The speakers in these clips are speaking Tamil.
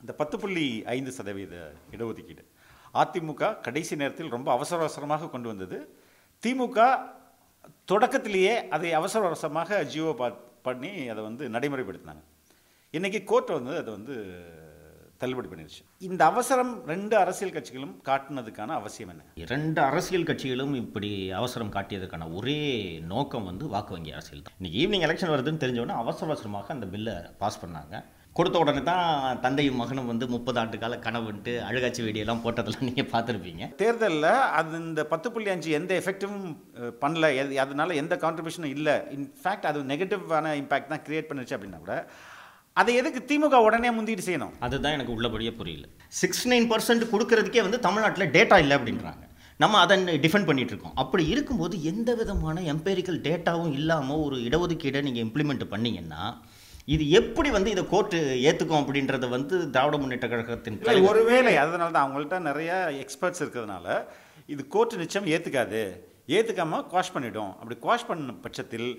இந்த பத்து புள்ளி ஐந்து சதவீத இடஒதுக்கீடு அதிமுக கடைசி நேரத்தில் ரொம்ப அவசர அவசரமாக கொண்டு வந்தது திமுக தொடக்கத்திலேயே அதை அவசர அவசரமாக ஜியோ பா பண்ணி அதை வந்து நடைமுறைப்படுத்தினாங்க இன்னைக்கு கோர்ட் வந்து அதை வந்து தள்ளுபடி பண்ணிருச்சு இந்த அவசரம் ரெண்டு அரசியல் கட்சிகளும் காட்டுனதுக்கான அவசியம் என்ன இரண்டு அரசியல் கட்சிகளும் இப்படி அவசரம் காட்டியதற்கான ஒரே நோக்கம் வந்து வாக்கு வங்கி அரசியல் தான் இன்னைக்கு ஈவினிங் எலெக்ஷன் வருதுன்னு தெரிஞ்ச உடனே அவசர அவசரமாக அந்த பில்லை பாஸ் பண்ணாங்க கொடுத்த உடனே தான் தந்தையும் மகனும் வந்து முப்பது ஆண்டு கால கனவுன்ட்டு அழுகாட்சி வீடியோலாம் போட்டதெல்லாம் நீங்கள் பார்த்துருப்பீங்க தேர்தலில் அது இந்த பத்து புள்ளி அஞ்சு எந்த எஃபெக்டும் பண்ணல எது- அதனால எந்த கான்ட்ரிபியூஷனும் இல்லை இன்ஃபேக்ட் அது நெகட்டிவான இம்பாக்ட் தான் கிரியேட் பண்ணுச்சு அப்படின்னா கூட அதை எதுக்கு திமுக உடனே முந்திட்டு செய்யணும் அதுதான் எனக்கு உள்ளபடியே புரியல சிக்ஸ் நைன் பர்சன்ட் கொடுக்கறதுக்கே வந்து தமிழ்நாட்டில் டேட்டா இல்லை அப்படின்றாங்க நம்ம அதை டிஃபெண்ட் பண்ணிட்டு இருக்கோம் அப்படி இருக்கும்போது எந்த விதமான எம்பேரிக்கல் டேட்டாவும் இல்லாமல் ஒரு இடஒதுக்கீடை நீங்கள் இம்ப்ளிமெண்ட் பண்ணீங்கன்னா இது எப்படி வந்து இதை கோர்ட்டு ஏற்றுக்கும் அப்படின்றத வந்து திராவிட முன்னேற்ற கழகத்தின் இல்லை தலைவர் ஒருவேளை அதனால தான் அவங்கள்ட்ட நிறைய எக்ஸ்பர்ட்ஸ் இருக்கிறதுனால இது கோர்ட் நிச்சயம் ஏற்றுக்காது ஏற்றுக்காம குவாஷ் பண்ணிடும் அப்படி குவாஷ் பண்ண பட்சத்தில்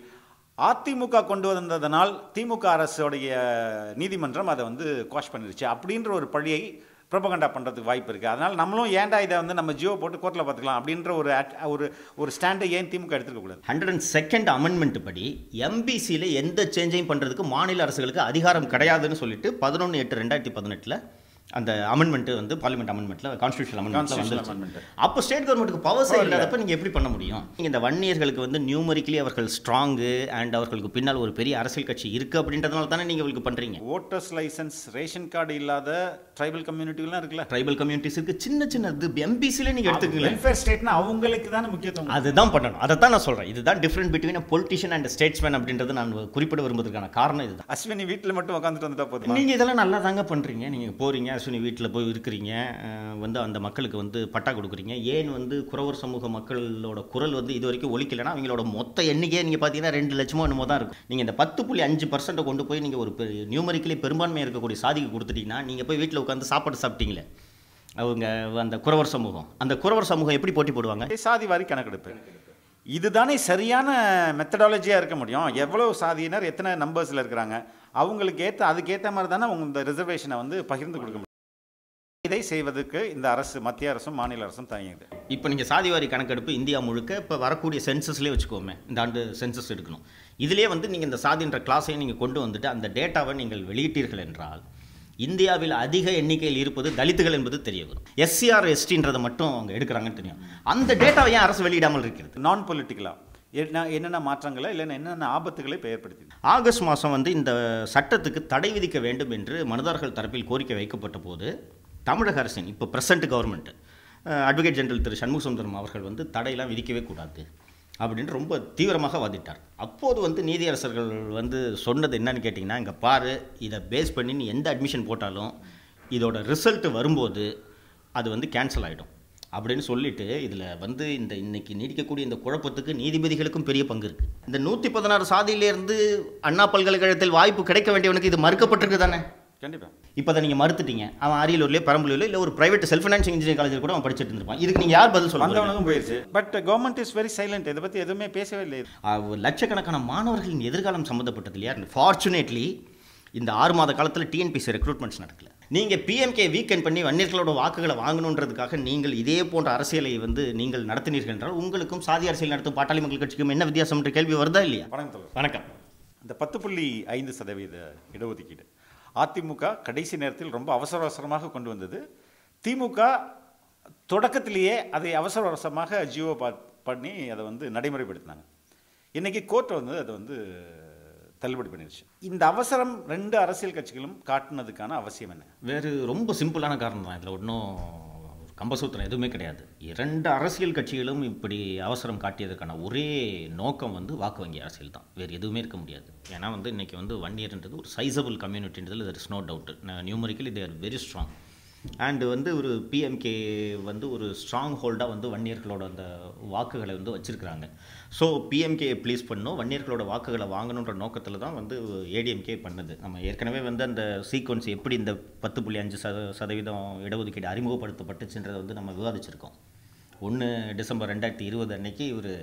அதிமுக கொண்டு வந்ததனால் திமுக அரசுடைய நீதிமன்றம் அதை வந்து குவாஷ் பண்ணிருச்சு அப்படின்ற ஒரு பழியை ப்ரொபகண்டா பண்ணுறதுக்கு வாய்ப்பு இருக்குது அதனால் நம்மளும் ஏன்டா இதை வந்து நம்ம ஜியோ போட்டு கோர்ட்டில் பார்த்துக்கலாம் அப்படின்ற ஒரு act- ஒரு ஒரு ஸ்டாண்டை ஏன் திமுக எடுத்துக்க கூடாது ஹண்ட்ரட் அண்ட் செகண்ட் அமெண்ட்மெண்ட் படி எம்பிசியில் எந்த சேஞ்சையும் பண்ணுறதுக்கு மாநில அரசுகளுக்கு அதிகாரம் கிடையாதுன்னு சொல்லிட்டு பதினொன்று எட்டு ரெண்டாயிரத்தி பதினெட்டில் அந்த அமெண்ட்மெண்ட் வந்து பார்லிமெண்ட் அமெண்ட்மெண்ட்டில் கான்ஸ்டியூஷன் Constitutional அமெண்ட்மெண்ட் amendment. அப்போ ஸ்டேட் கவர்மெண்ட்டுக்கு பவர்ஸ் Power இல்லாதப்ப நீங்கள் எப்படி பண்ண முடியும் நீங்கள் இந்த வன்னியர்களுக்கு வந்து நியூமரிக்கலி அவர்கள் ஸ்ட்ராங்கு அண்ட் அவர்களுக்கு பின்னால் ஒரு பெரிய அரசியல் கட்சி இருக்குது அப்படின்றதுனால தானே நீங்கள் உங்களுக்கு பண்ணுறீங்க ஓட்டர்ஸ் லைசன்ஸ் ரேஷன் கார்டு இல்லாத ட்ரைபல் கம்யூனிட்டிலாம் இருக்குல்ல ட்ரைபல் கம்யூனிட்டிஸுக்கு சின்ன சின்ன இது எம்பிசியில் நீங்கள் எடுத்துக்கங்களேன் வெல்ஃபேர் ஸ்டேட்னா அவங்களுக்கு தானே முக்கியத்துவம் அதுதான் பண்ணணும் அதை தான் நான் சொல்கிறேன் இதுதான் different between politician and statesman அப்படின்றது நான் குறிப்பிட விரும்புவதற்கான காரணம் இதுதான் அஸ்வினி வீட்டில் மட்டும் உட்காந்துட்டு வந்துட்டா போதுமா நீங்கள் இதெல்லாம் நல்லா தாங்க பண்ணுறீங்க நீங்கள் போகிறீங்க அஸ்வினி வீட்டில் போய் இருக்கிறீங்க அஹ் வந்து அந்த மக்களுக்கு வந்து பட்டா கொடுக்குறீங்க ஏன் வந்து குறவர் சமூக மக்களோட குரல் வந்து இது வரைக்கும் ஒலிக்கலைன்னா அவங்களோட மொத்த எண்ணிக்கையே நீங்கள் பார்த்தீங்கன்னா ரெண்டு லட்சமோ என்னமோ தான் இருக்கும் நீங்கள் இந்த பத்து புள்ளி அஞ்சு பர்சன்ட்டை கொண்டு போய் நீங்கள் ஒரு நியூமரிக்கலி பெரும்பான்மை இருக்கக்கூடிய சாதிக்கு கொடுத்துட்டீங்கன்னா நீங்கள் போய் வீட்டில் உட்காந்து சாப்பாடு சாப்பிட்டீங்களே அவங்க அந்த குறவர் சமூகம் அந்த குறவர் சமூகம் எப்படி போட்டி போடுவாங்க சாதி வாரி கணக்கெடுப்பு இதுதானே சரியான மெத்தடாலஜியாக இருக்க முடியும் எவ்வளோ சாதியினர் எத்தனை நம்பர்ஸில் இருக்கிறாங்க அவங்களுக்கு ஏற்ற அதுக்கேற்ற மாதிரி தானே அவங்க இந்த ரிசர்வேஷனை வந்து பகிர்ந்து கொடுக்க முடியும் இதை செய்வதற்கு இந்த அரசு மத்திய அரசும் மாநில அரசும் தயங்குது இப்போ நீங்கள் சாதிவாரி கணக்கெடுப்பு இந்தியா முழுக்க இப்போ வரக்கூடிய சென்சஸ்லேயே வச்சுக்கோமே இந்த ஆண்டு சென்சஸ் எடுக்கணும் இதிலே வந்து நீங்கள் இந்த சாதின்ற கிளாஸையும் நீங்கள் கொண்டு வந்துட்டு அந்த டேட்டாவை நீங்கள் வெளியிட்டீர்கள் என்றால் இந்தியாவில் அதிக எண்ணிக்கையில் இருப்பது தலித்துகள் என்பது தெரிய வரும் எஸ்சிஆர் எஸ்டின்றதை மட்டும் அவங்க எடுக்கிறாங்கன்னு தெரியும் அந்த டேட்டாவை ஏன் அரசு வெளியிடாமல் இருக்கிறது நான் பொலிட்டிக்கலாக என்ன என்னென்ன மாற்றங்களை இல்லைன்னா என்னென்ன ஆபத்துகளை இப்ப ஏற்படுத்தி ஆகஸ்ட் மாதம் வந்து இந்த சட்டத்துக்கு தடை விதிக்க வேண்டும் என்று மனுதாரர்கள் தரப்பில் கோரிக்கை வைக்கப்பட்ட போது தமிழக அரசின் இப்போ பிரசன்ட் கவர்மெண்ட் அட்வொகேட் ஜெனரல் திரு சண்முக சுந்தரம் அவர்கள் வந்து தடையெல்லாம் விதிக்கவே கூடாது அப்படின்னு ரொம்ப தீவிரமாக வாதிட்டார் அப்போது வந்து நீதியரசர்கள் வந்து சொன்னது என்னன்னு கேட்டிங்கன்னா இங்கே பாரு இதை பேஸ் பண்ணி நீ எந்த அட்மிஷன் போட்டாலும் இதோட ரிசல்ட் வரும்போது அது வந்து கேன்சல் ஆகிடும் அப்படின்னு சொல்லிட்டு இதில் வந்து இந்த இன்னைக்கு நீடிக்கக்கூடிய இந்த குழப்பத்துக்கு நீதிபதிகளுக்கும் பெரிய பங்கு இருக்குது இந்த நூற்றி பதினாறு சாதியிலேருந்து அண்ணா பல்கலைக்கழகத்தில் வாய்ப்பு கிடைக்க வேண்டியவனுக்கு இது மறுக்கப்பட்டிருக்கு தானே கண்டிப்பாக இப்போ அதை நீங்கள் மறுத்துட்டீங்க அவன் அரியலூர்லேயே பெரம்பலூர்ல இல்லை ஒரு பிரைவேட் செல்ஃப் ஃபினான்சிங் இன்ஜினியரிங் காலேஜில் கூட அவன் படிச்சுட்டு இருந்திருப்பான் இதுக்கு நீங்கள் யார் பதில் சொல்ல போறீங்க? வந்தவனுக்கும் போயிடுச்சு but government is very silent இதை பற்றி எதுவுமே பேசவே இல்லை அஹ் லட்சக்கணக்கான மாணவர்களின் எதிர்காலம் சம்மந்தப்பட்டது இல்லையா ஃபார்ச்சுனேட்லி இந்த ஆறு மாத காலத்தில் டிஎன்பிசி ரெக்ரூட்மெண்ட்ஸ் நடக்கல நீங்கள் பிஎம்கே வீக்கெண்ட் பண்ணி வன்னியர்களோட வாக்குகளை வாங்கணுன்றதுக்காக நீங்கள் இதே போன்ற அரசியலை வந்து நீங்கள் நடத்தினீர்கள் என்றால் உங்களுக்கும் சாதி அரசியல் நடத்தும் பாட்டாளி மக்கள் கட்சிக்கும் என்ன வித்தியாசம் என்ற கேள்வி வருதா இல்லையா வணக்கம் தோழர் வணக்கம் இந்த பத்து புள்ளி ஐந்து சதவீத இடஒதுக்கீடு அதிமுக கடைசி நேரத்தில் ரொம்ப அவசர அவசரமாக கொண்டு வந்தது திமுக தொடக்கத்திலேயே அதை அவசர அவசரமாக ஜியோ பா பண்ணி அதை வந்து நடைமுறைப்படுத்தினாங்க இன்னைக்கு கோர்ட் வந்து அதை வந்து தள்ளுபடி பண்ணிருச்சு இந்த அவசரம் ரெண்டு அரசியல் கட்சிகளும் காட்டுனதுக்கான அவசியம் என்ன வேறு ரொம்ப சிம்பிளான காரணம் தான் இதில் ஒன்றும் கம்பசூத்திரம் எதுவுமே கிடையாது இரண்டு அரசியல் கட்சிகளும் இப்படி அவசரம் காட்டியதற்கான ஒரே நோக்கம் வந்து வாக்கு வங்கி அரசியல் தான் வேறு எதுவுமே இருக்க முடியாது ஏன்னா வந்து இன்றைக்கி வந்து வன்னியர்ன்றது ஒரு சைசபிள் கம்யூனிட்டின்றதுல there is no doubt numerically they're very strong and வந்து ஒரு பிஎம்கே வந்து ஒரு ஸ்ட்ராங் ஹோல்டாக வந்து வன்னியர்களோட அந்த வாக்குகளை வந்து வச்சுருக்கிறாங்க ஸோ பிஎம்கே ப்ளீஸ் பண்ணணும் வன்னியர்களோட வாக்குகளை வாங்கணுன்ற நோக்கத்தில் தான் வந்து ஏடிஎம்கே பண்ணுது நம்ம ஏற்கனவே வந்து அந்த சீக்வன்ஸ் எப்படி இந்த பத்து புள்ளி அஞ்சு சத சதவீதம் இடஒதுக்கீடு அறிமுகப்படுத்தப்பட்டுச்சுன்றதை வந்து நம்ம விவாதிச்சிருக்கோம் ஒன்று டிசம்பர் ரெண்டாயிரத்தி இருபது அன்னைக்கு ஒரு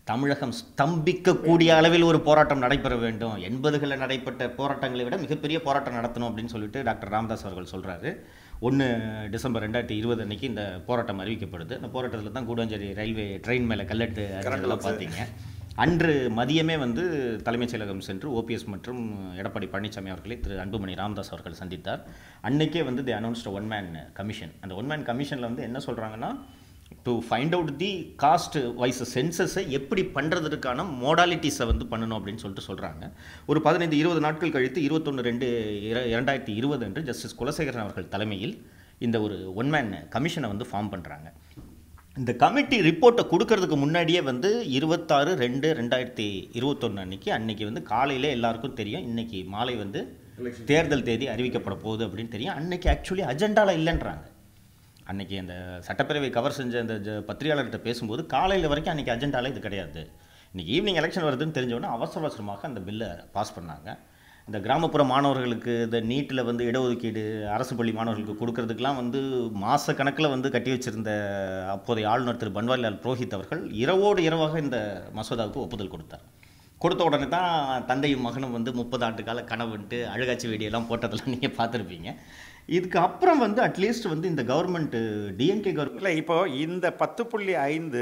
தமிழகம் ஸ்தம்பிக்கக்கூடிய அளவில் ஒரு போராட்டம் நடைபெற வேண்டும் எண்பதுகளில் நடைபெற்ற போராட்டங்களை விட மிகப்பெரிய போராட்டம் நடத்தணும் அப்படின்னு சொல்லிட்டு டாக்டர் ராமதாஸ் அவர்கள் சொல்கிறாரு ஒன்று டிசம்பர் ரெண்டாயிரத்தி இருபது அன்னைக்கு இந்த போராட்டம் அறிவிக்கப்படுது அந்த போராட்டத்தில் தான் கூடாஞ்சேரி ரயில்வே ட்ரெயின் மேலே கல்லெட்டு அறிஞ்சதெல்லாம் பார்த்தீங்க அன்று மதியமே வந்து தலைமைச் செயலகம் சென்று ஓபிஎஸ் மற்றும் எடப்பாடி பழனிசாமி அவர்களை திரு அன்புமணி ராமதாஸ் அவர்கள் சந்தித்தார் அன்னைக்கே வந்து the announced one man commission அந்த ஒன் மேன் கமிஷனில் வந்து என்ன சொல்கிறாங்கன்னா to find out the caste wise சென்சஸை எப்படி பண்ணுறதுக்கான மோடாலிட்டிஸை வந்து பண்ணணும் அப்படின்னு சொல்லிட்டு சொல்கிறாங்க ஒரு பதினைந்து இருபது நாட்கள் கழித்து இருபத்தொன்று ரெண்டு இர இரண்டாயிரத்தி இருபது அன்று ஜஸ்டிஸ் குலசேகரன் அவர்கள் தலைமையில் இந்த ஒரு ஒன் மேன் கமிஷனை வந்து ஃபார்ம் பண்ணுறாங்க இந்த கமிட்டி ரிப்போர்ட்டை கொடுக்கறதுக்கு முன்னாடியே வந்து இருபத்தாறு ரெண்டு ரெண்டாயிரத்தி இருபத்தொன்று அன்னைக்கு அன்னைக்கு வந்து காலையிலே எல்லாருக்கும் தெரியும் இன்னைக்கு மாலை வந்து தேர்தல் தேதி அறிவிக்கப்பட போகுது அப்படின்னு தெரியும் அன்னைக்கு ஆக்சுவலி அஜெண்டாவில் இல்லைன்றாங்க அன்னைக்கு அந்த சட்டப்பேரவை கவர் செஞ்ச அந்த ஜ- பத்திரிகையாளர்கிட்ட பேசும்போது காலையில் வரைக்கும் அன்னைக்கு அஜெண்டாவில் இது கிடையாது இன்னைக்கு ஈவினிங் எலெக்ஷன் வருதுன்னு தெரிஞ்சவொடனே அவசர அவசரமாக அந்த பில்லை பாஸ் பண்ணாங்க இந்த கிராமப்புற மாணவர்களுக்கு இந்த நீட்டில் வந்து இடஒதுக்கீடு அரசு பள்ளி மாணவர்களுக்கு கொடுக்கறதுக்கெலாம் வந்து மாத கணக்கில் வந்து கட்டி வச்சிருந்த அப்போதைய ஆளுநர் திரு பன்வாரிலால் புரோஹித் அவர்கள் இரவோடு இரவாக இந்த மசோதாவுக்கு ஒப்புதல் கொடுத்தார் கொடுத்த உடனே தான் தந்தையும் மகனும் வந்து முப்பது ஆண்டு கால கனவுன்ட்டு அழுகாட்சி வெடியெல்லாம் போட்டதெல்லாம் நீங்கள் பார்த்துருப்பீங்க இதுக்கு அப்புறம் வந்து அட்லீஸ்ட் வந்து இந்த கவர்மெண்ட் டிஎம்கே கவர்மெண்ட் இல்லை இப்போ இந்த பத்து புள்ளி ஐந்து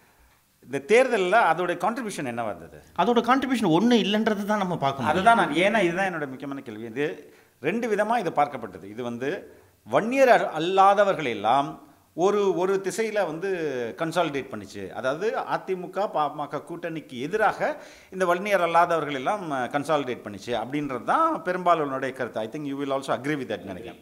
இந்த தேர்தலில் அதோட கான்ட்ரிபியூஷன் என்ன வந்தது அதோட கான்ட்ரிபியூஷன் ஒன்றும் இல்லைன்றது தான் நம்ம பார்க்கணும் அதுதான் நான் ஏன்னா இதுதான் என்னோட முக்கியமான கேள்வி இது ரெண்டு விதமாக இது பார்க்கப்பட்டது இது வந்து வன்னியர் அ- அல்லாதவர்கள் எல்லாம் ஒரு ஒரு திசையில் வந்து கன்சாலிடேட் பண்ணிச்சு அதாவது அதிமுக பாமக கூட்டணிக்கு எதிராக இந்த வன்னியர் அல்லாதவர்கள் எல்லாம் கன்சாலிடேட் பண்ணிச்சு அப்படின்றது தான் பெரும்பாலானுடைய கருத்து I think you will also agree with that நினைக்கிறேன்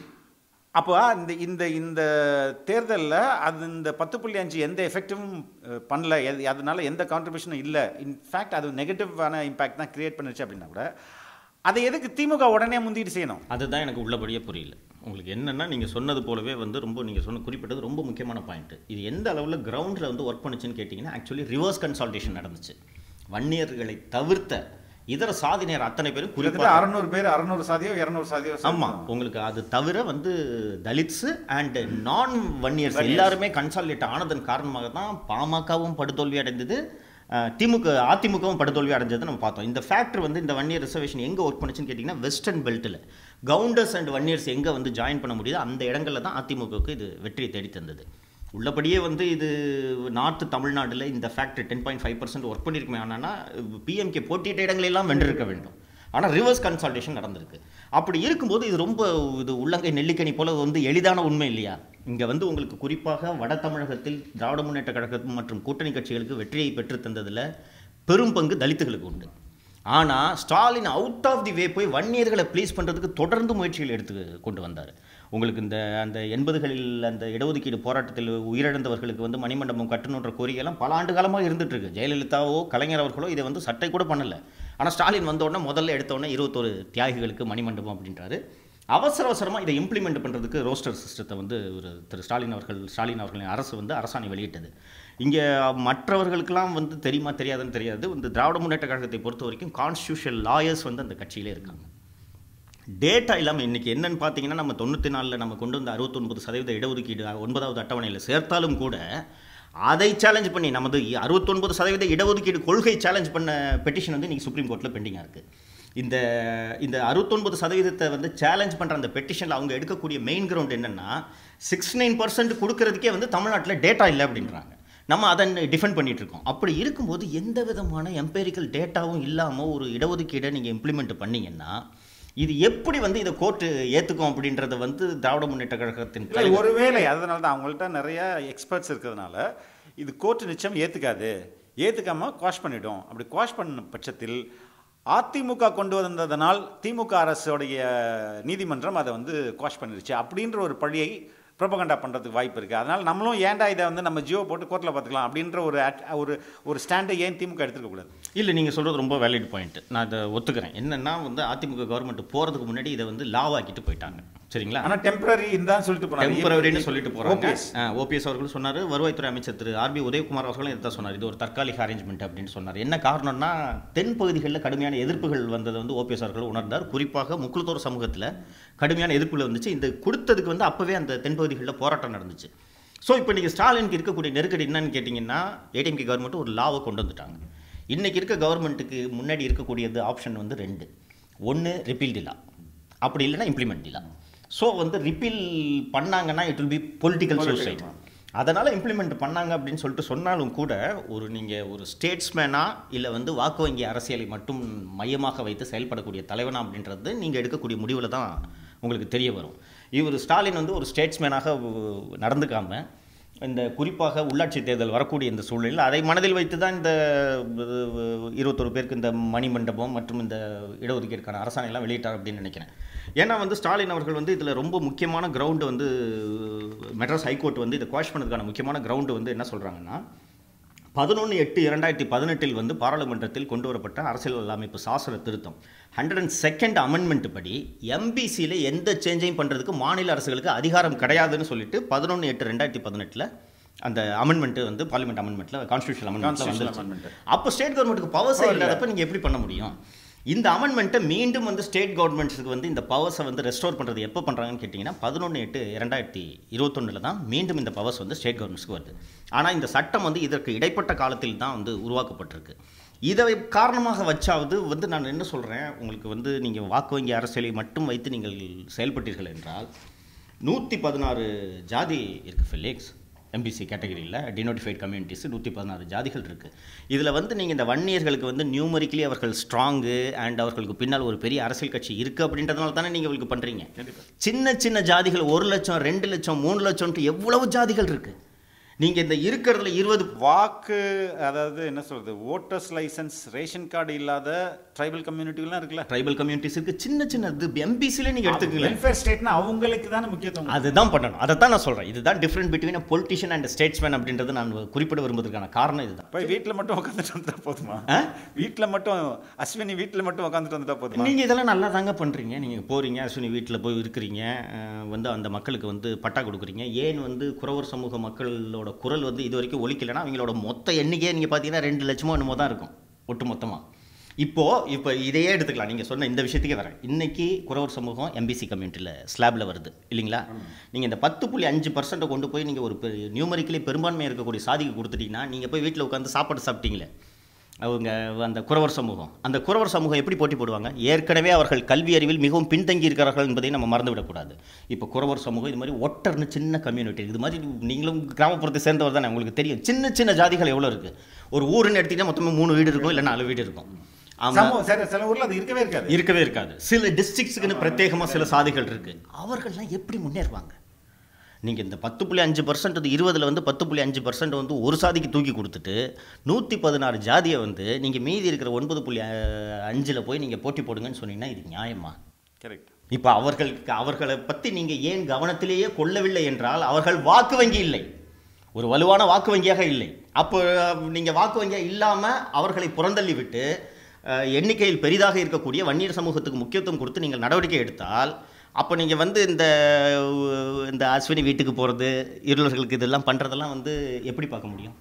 அப்போ இந்த இந்த இந்த தேர்தலில் அது இந்த பத்து புள்ளி அஞ்சு எந்த எஃபெக்டிவும் பண்ணல எது- அதனால எந்த கான்ட்ரிபியூஷனும் இல்லை இன்ஃபேக்ட் அது நெகட்டிவான இம்பாக்ட் தான் கிரியேட் பண்ணுச்சு அப்படின்னா கூட அதை எதுக்கு திமுக உடனே முந்திட்டு செய்யணும் அதுதான் எனக்கு உள்ளபடியே புரியல உங்களுக்கு என்னன்னா நீங்கள் சொன்னது போலவே வந்து ரொம்ப நீங்கள் சொன்ன குறிப்பிட்டது ரொம்ப முக்கியமான பாயிண்ட் இது எந்த அளவில் கிரவுண்டில் வந்து ஒர்க் பண்ணுச்சுன்னு கேட்டிங்கன்னா ஆக்சுவலி ரிவர்ஸ் கன்சால்டேஷன் நடந்துச்சு வன்னியர்களை தவிர்த்த இதர சாதியினர் அத்தனை பேரும் கிட்டத்தட்ட குறிப்பாக அறநூறு பேர் அறநூறு சாதியோ இரநூறு சாதியோ ஆமாம் உங்களுக்கு அது தவிர வந்து தலித்ஸ் அண்ட் நான் வன்னியர்ஸ் எல்லாருமே கன்சாலிடேட் ஆனதன் காரணமாக தான் பாமகவும் படுதோல்வி அடைந்தது அஹ், திமுக அதிமுகவும் படுதோல்வி அடைஞ்சதை நம்ம பார்த்தோம் இந்த ஃபேக்டர் வந்து இந்த வன்னியர் ரிசர்வேஷன் எங்கே ஒர்க் பண்ணுச்சுன்னு கேட்டிங்கன்னா வெஸ்டர்ன் பெல்ட்டில் கவுண்டர்ஸ் அண்ட் வன்னியர்ஸ் எங்கே வந்து ஜாயின் பண்ண முடியுதோ அந்த இடங்களில் தான் அதிமுகவுக்கு இது வெற்றியை தேடி தந்தது உள்ளபடியே வந்து இது நார்த் தமிழ்நாடுல இந்த factor ten point five percent work பண்ணியிருக்குமே ஆனால் பிஎம்கே போட்டியிட்ட இடங்களெல்லாம் வென்றிருக்க வேண்டும் ஆனால் ரிவர்ஸ் கன்சல்டேஷன் நடந்திருக்கு அப்படி இருக்கும்போது இது ரொம்ப இது உள்ளங்கை நெல்லிக்கனி போல வந்து எளிதான உண்மை இல்லையா இங்கே வந்து உங்களுக்கு குறிப்பாக வட தமிழகத்தில் திராவிட முன்னேற்ற கழகம் மற்றும் கூட்டணி கட்சிகளுக்கு வெற்றியை பெற்று தந்ததில் பெரும் பங்கு தலித்துகளுக்கு உண்டு ஆனால் Stalin out of the way போய் வன்னியர்களை ப்ளீஸ் பண்ணுறதுக்கு தொடர்ந்து முயற்சிகள் எடுத்து கொண்டு வந்தார் உங்களுக்கு இந்த அந்த எண்பதுகளில் அந்த இடஒதுக்கீடு போராட்டத்தில் உயிரிழந்தவர்களுக்கு வந்து மணிமண்டபம் கட்டணுன்ற கோரிக்கையெல்லாம் பல ஆண்டு காலமாக இருந்துட்டு இருக்கு ஜெயலலிதாவோ கலைஞர் அவர்களோ இதை வந்து சட்டை கூட பண்ணல ஆனால் ஸ்டாலின் வந்த உடனே முதல்ல எடுத்த உடனே இருபத்தொரு தியாகிகளுக்கு மணிமண்டபம் அப்படின்றாரு அவசர அவசரமாக இதை இம்ப்ளிமெண்ட் பண்ணுறதுக்கு ரோஸ்டர் சிஸ்டத்தை வந்து ஒரு திரு ஸ்டாலின் அவர்கள் ஸ்டாலின் அவர்களின் அரசு வந்து அரசாணை வெளியிட்டது இங்கே மற்றவர்களுக்கெல்லாம் வந்து தெரியுமா தெரியாதுன்னு தெரியாது இந்த திராவிட முன்னேற்ற கழகத்தை பொறுத்த வரைக்கும் கான்ஸ்டியூஷன் லாயர்ஸ் வந்து அந்த கட்சியிலே இருக்காங்க டேட்டா இல்லாமல் இன்றைக்கி என்னன்னு பார்த்தீங்கன்னா நம்ம தொண்ணூற்றி நாலில் நம்ம கொண்டு வந்த அறுபத்தொன்பது சதவீத இடஒதுக்கீடு ஒன்பதாவது அட்டவணையில் சேர்த்தாலும் கூட அதை சேலஞ்ச் பண்ணி நமது அறுபத்தொன்பது சதவீத இடஒதுக்கீடு கொள்கை சேலஞ்ச் பண்ண பெட்டிஷன் வந்து இன்றைக்கி சுப்ரீம் கோர்ட்டில் பெண்டிங்காக இருக்குது இந்த இந்த அறுபத்தொன்பது சதவீதத்தை வந்து சேலஞ்ச் பண்ணுற அந்த பெட்டிஷனில் அவங்க எடுக்கக்கூடிய மெயின் கிரவுண்ட் என்னென்னா சிக்ஸ் நைன் பர்சன்ட் கொடுக்கறதுக்கே வந்து தமிழ்நாட்டில் டேட்டா இல்லை அப்படின்றாங்க நம்ம அதை டிஃபெண்ட் பண்ணிட்டு இருக்கோம் அப்படி இருக்கும்போது எந்த விதமான எம்பேரிக்கல் டேட்டாவும் இல்லாமல் ஒரு இடஒதுக்கீடை நீங்கள் இம்ப்ளிமெண்ட் பண்ணீங்கன்னா இது எப்படி வந்து இதை கோர்ட்டு ஏற்றுக்கும் அப்படின்றத வந்து திராவிட முன்னேற்ற கழகத்தின் இல்லை ஒருவேளை அதனால தான் அவங்கள்ட்ட நிறைய எக்ஸ்பர்ட்ஸ் இருக்கிறதுனால இது கோர்ட்டு நிச்சயம் ஏற்றுக்காது ஏற்றுக்காம குவாஷ் பண்ணிடும் அப்படி குவாஷ் பண்ண பட்சத்தில் அதிமுக கொண்டு வந்ததனால் திமுக அரசுடைய நீதிமன்றம் அதை வந்து குவாஷ் பண்ணிருச்சு அப்படின்ற ஒரு பழியை ப்ரொபகண்டா பண்ணுறதுக்கு வாய்ப்பு இருக்குது அதனால் நம்மளும் ஏன்டா இதை வந்து நம்ம ஜியோ போட்டு கோர்ட்டில் பார்த்துக்கலாம் அப்படின்ற ஒரு act- ஒரு ஒரு ஸ்டாண்டை ஏன் திமுக எடுத்துக்க கூடாது இல்லை நீங்கள் சொல்கிறது ரொம்ப வேலிட் பாயிண்ட் நான் இதை ஒத்துக்கிறேன் என்னென்னா வந்து அதிமுக கவர்மெண்ட் போகிறதுக்கு முன்னாடி இதை வந்து லாவாக்கிட்டு போயிட்டாங்க சரிங்களா ஆனால் டெம்பரரி இருந்தான்னு சொல்லிட்டு போனாங்க டெம்பரரின்னு சொல்லிட்டு போறாங்க OPS. ஓபிஎஸ் அவர்கள் சொன்னார் வருவாய்த்துறை அமைச்சர் திரு ஆர்பி உதயகுமார் அவர்களும் இதை சொன்னார் இது ஒரு தற்காலிக அரேஞ்ச்மெண்ட் அப்படின்னு சொன்னார் என்ன காரணம்னா தென் பகுதிகளில் கடுமையான எதிர்ப்புகள் வந்ததை வந்து ஓபிஎஸ் அவர்கள் உணர்ந்தார் குறிப்பாக முக்குளத்தோர் சமூகத்தில் கடுமையான எதிர்ப்புகள் வந்துச்சு இந்த கொடுத்ததுக்கு வந்து அப்போவே அந்த தென் பகுதிகளில் போராட்டம் நடந்துச்சு ஸோ இப்போ நீங்கள் ஸ்டாலினுக்கு இருக்கக்கூடிய நெருக்கடி என்னன்னு கேட்டிங்கன்னா ஏடிஎம்கே கவர்மெண்ட் ஒரு லாவை கொண்டு வந்துட்டாங்க இன்றைக்கி இருக்க கவர்மெண்ட்டுக்கு முன்னாடி இருக்கக்கூடியது ஆப்ஷன் வந்து ரெண்டு ஒன்று ரிப்பீல் டிலா அப்படி இல்லைன்னா இம்ப்ளிமெண்ட் டிலா ஸோ வந்து ரிப்பீல் பண்ணாங்கன்னா it will be political suicide அதனால் இம்ப்ளிமெண்ட் பண்ணாங்க அப்படின்னு சொல்லிட்டு சொன்னாலும் கூட ஒரு நீங்கள் ஒரு ஸ்டேட்ஸ்மேனா இல்லை வந்து வாக்கு வங்கி அரசியலை மட்டும் மையமாக வைத்து செயல்படக்கூடிய தலைவனா அப்படின்றது நீங்கள் எடுக்கக்கூடிய முடிவில் தான் உங்களுக்கு தெரிய வரும் இவர் ஸ்டாலின் வந்து ஒரு ஸ்டேட்ஸ்மேனாக நடந்துக்காம இந்த குறிப்பாக உள்ளாட்சி தேர்தல் வரக்கூடிய இந்த சூழ்நிலையில் அதை மனதில் வைத்து தான் இந்த இருபத்தொரு பேருக்கு இந்த மணி மண்டபம் மற்றும் இந்த இடஒதுக்கீடுக்கான அரசாணை எல்லாம் வெளியிட்டார் அப்படின்னு நினைக்கிறேன் ஏன்னா வந்து ஸ்டாலின் அவர்கள் வந்து இதில் ரொம்ப முக்கியமான கிரவுண்டு வந்து மெட்ராஸ் ஹைகோர்ட் வந்து இதை குவாஷ் பண்ணதுக்கான முக்கியமான கிரவுண்டு வந்து என்ன சொல்கிறாங்கன்னா பதினொன்று எட்டு இரண்டாயிரத்தி பதினெட்டில் வந்து பாராளுமன்றத்தில் கொண்டு வரப்பட்ட அரசியல் அமைப்பு சாசன திருத்தம் ஹண்ட்ரட் அண்ட் செகண்ட் அமெண்ட்மெண்ட் படி எம்பிசியில் எந்த சேஞ்சையும் பண்ணுறதுக்கு மாநில அரசுகளுக்கு அதிகாரம் கிடையாதுன்னு சொல்லிட்டு பதினொன்று எட்டு ரெண்டாயிரத்தி பதினெட்டில் அந்த அமெண்ட்மெண்ட் வந்து பார்லிமெண்ட் அமெண்ட்மெண்ட்டில் கான்ஸ்டியூஷன் அமெண்ட்மெண்ட்டில் Constitutional வந்து amendment. அப்போ ஸ்டேட் கவர்மெண்ட்டுக்கு பவர்ஸ் இல்லாதப்ப நீங்கள் எப்படி பண்ண முடியும் இந்த அமெண்ட்மெண்ட்டை மீண்டும் வந்து ஸ்டேட் கவர்மெண்ட்ஸுக்கு வந்து இந்த பவர்ஸை வந்து ரெஸ்டோர் பண்ணுறது எப்போ பண்ணுறாங்கன்னு கேட்டிங்கன்னா பதினொன்று எட்டு இரண்டாயிரத்தி இருபத்தொன்னில் தான் மீண்டும் இந்த பவர்ஸ் வந்து ஸ்டேட் கவர்மெண்ட்ஸ்க்கு வருது ஆனால் இந்த சட்டம் வந்து இதற்கு இடைப்பட்ட காலத்தில் தான் வந்து உருவாக்கப்பட்டிருக்கு இதை காரணமாக வச்சாவது வந்து நான் என்ன சொல்கிறேன் உங்களுக்கு வந்து நீங்கள் வாக்கு வங்கி அரசியலை மட்டும் வைத்து நீங்கள் செயல்பட்டீர்கள் என்றால் நூற்றி பதினாறு ஜாதி இருக்குது ஃபிலிக்ஸ் எம்பிசி கேட்டகரியில் டினோட்டிஃபைட் கம்யூனிட்டிஸ் நூற்றி பதினாறு ஜாதிகள் இருக்குது இதில் வந்து நீங்கள் இந்த வன்னியர்களுக்கு வந்து நியூமரிக்கலி அவர்கள் ஸ்ட்ராங்கு அண்ட் அவர்களுக்கு பின்னால் ஒரு பெரிய அரசியல் கட்சி இருக்குது அப்படின்றதுனால தானே நீங்கள் இவங்களுக்கு பண்ணுறீங்க சின்ன சின்ன ஜாதிகள் ஒரு லட்சம் ரெண்டு லட்சம் மூணு லட்சம்ன்ட்டு எவ்வளவு ஜாதிகள் இருக்குது நீங்கள் இந்த இருக்கிறதுல இருபது வாக்கு அதாவது என்ன சொல்றது ஓட்டர்ஸ் லைசன்ஸ் ரேஷன் கார்டு இல்லாத ட்ரைபல் கம்யூனிட்டிலாம் இருக்குல்ல ட்ரைபல் கம்யூனிட்டிஸுக்கு சின்ன சின்ன இது எம்பிசியில் நீங்கள் எடுத்துக்கங்களேன் வெல்ஃபேர் ஸ்டேட்னா அவங்களுக்கு தானே முக்கியத்துவம் அதுதான் பண்ணணும் அதை தான் நான் சொல்கிறேன் இதுதான் different between politician and statesman அப்படின்றது நான் குறிப்பிட விரும்புவதற்கான காரணம் இதுதான் போய் வீட்டில் மட்டும் உட்காந்துட்டு வந்துட்டா போதுமா ஆ? வீட்டில் மட்டும் அஸ்வினி வீட்டில் மட்டும் உட்காந்துட்டு வந்துட்டா போதுமா நீங்கள் இதெல்லாம் நல்லா தாங்க பண்ணுறீங்க நீங்கள் போகிறீங்க அஸ்வினி வீட்டில் போய் இருக்கிறீங்க அஹ், வந்து அந்த மக்களுக்கு வந்து பட்டா கொடுக்குறீங்க ஏன் வந்து குறவர் சமூக மக்களோட குரல் வந்து இது வரைக்கும் ஒலிக்கலைன்னா அவங்களோட மொத்த எண்ணிக்கையே நீங்கள் பார்த்தீங்கன்னா ரெண்டு லட்சமோ என்னமோ தான் இருக்கும் ஒட்டு மொத்தமாக இப்போது இப்போ இதையே எடுத்துக்கலாம் நீங்கள் சொன்ன இந்த விஷயத்துக்கே வரேன் இன்னைக்கு குறவர் சமூகம் எம்பிசி கம்யூனிட்டியில் ஸ்லாபில் வருது இல்லைங்களா நீங்கள் இந்த பத்து புள்ளி அஞ்சு பர்சன்ட்டை கொண்டு போய் நீங்கள் ஒரு நியூமரிக்கலி பெரும்பான்மை இருக்கக்கூடிய சாதிக்கு கொடுத்துட்டீங்கன்னா நீங்கள் போய் வீட்டில் உட்காந்து சாப்பாடு சாப்பிட்டீங்களே அவங்க அந்த குறவர் சமூகம் அந்த குறவர் சமூகம் எப்படி போட்டி போடுவாங்க ஏற்கனவே அவர்கள் கல்வி அறிவில் மிகவும் பின்தங்கி இருக்கிறார்கள் என்பதை நம்ம மறந்துவிடக்கூடாது இப்போ குறவர் சமூகம் இது மாதிரி ஒட்டர்னு சின்ன கம்யூனிட்டி இது மாதிரி நீங்களும் கிராமப்புறத்தை சேர்ந்தவர் தானே உங்களுக்கு தெரியும் சின்ன சின்ன ஜாதிகள் எவ்வளோ இருக்குது ஒரு ஊருன்னு எடுத்தீங்கன்னா மொத்தமாக மூணு வீடு இருக்கும் இல்லை நாலு வீடு இருக்கும் ஆமாம் சமூகம் சரி சில ஊர்ல அது இருக்கவே இருக்காது இருக்கவே இருக்காது சில டிஸ்ட்ரிக்ட்ஸுக்குன்னு பிரத்யேகமாக சில சாதிகள் இருக்குது அவர்கள்லாம் எப்படி முன்னேறுவாங்க நீங்கள் இந்த பத்து புள்ளி அஞ்சு பர்சன்ட் இருபதில் வந்து பத்து புள்ளி அஞ்சு பர்சன்ட் வந்து ஒரு சாதிக்கு தூக்கி கொடுத்துட்டு நூற்றி பதினாறு ஜாதியை வந்து நீங்கள் மீதி இருக்கிற ஒன்பது புள்ளி அஞ்சில் போய் நீங்கள் போட்டி போடுங்கன்னு சொன்னீங்கன்னா இது நியாயமா கரெக்ட் இப்போ அவர்களுக்கு அவர்களை பற்றி நீங்கள் ஏன் கவனத்திலேயே கொள்ளவில்லை என்றால் அவர்கள் வாக்கு வங்கி இல்லை ஒரு வலுவான வாக்கு வங்கியாக இல்லை அப்போ நீங்கள் வாக்கு வங்கியாக இல்லாமல் அவர்களை புறந்தள்ளி விட்டு அஹ், எண்ணிக்கையில் பெரிதாக இருக்கக்கூடிய வன்னியர் சமூகத்துக்கு முக்கியத்துவம் கொடுத்து நீங்கள் நடவடிக்கை எடுத்தால் அப்போ நீங்கள் வந்து இந்த அஹ், இந்த அஸ்வினி வீட்டுக்கு போகிறது இருளர்களுக்கு இதெல்லாம் பண்ணுறதெல்லாம் வந்து எப்படி பார்க்க முடியும்